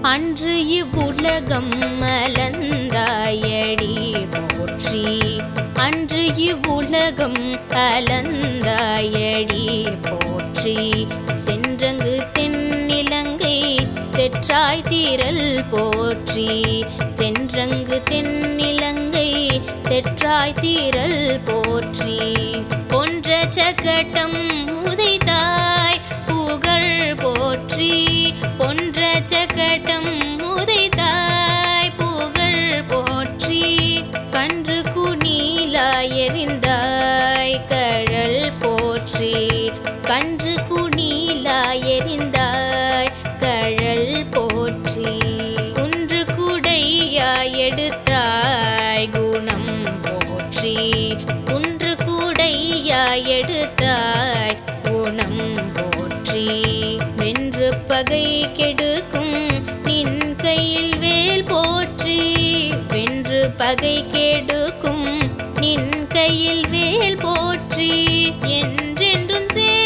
அன்று இவ்வுலகம் அலந்தாயடி போற்றி அன்று இவ்வுலகம் அலந்தாயடி போற்றி சென்றங்கு தென்னிலங்கை செற்றாய் தீரல் போற்றி சென்றங்கு தென்னிலங்கை செற்றாய் தீரல் போற்றி பொன்ற சகட்டம் உதைத்தாய் புகழ் போற்றி பொன்ற சகட்டம் உதைத்தாய் புகழ் போற்றி கன்று குனிலாய் எறிந்தாய் கழல் போற்றி கன்று குனிலாய் எறிந்தாய் கழல் போற்றி குன்று குடையாய் எடுத்தாய் குணம் போற்றி குன்று கூடையாய் எடுத்தாய் குணம் போற்றி வென்று பகை கெடுக்கும் நின் கையில் வேல் போற்றி வென்று பகை கெடுக்கும் நின் கையில் வேல் போற்றி என்றென்றும் சே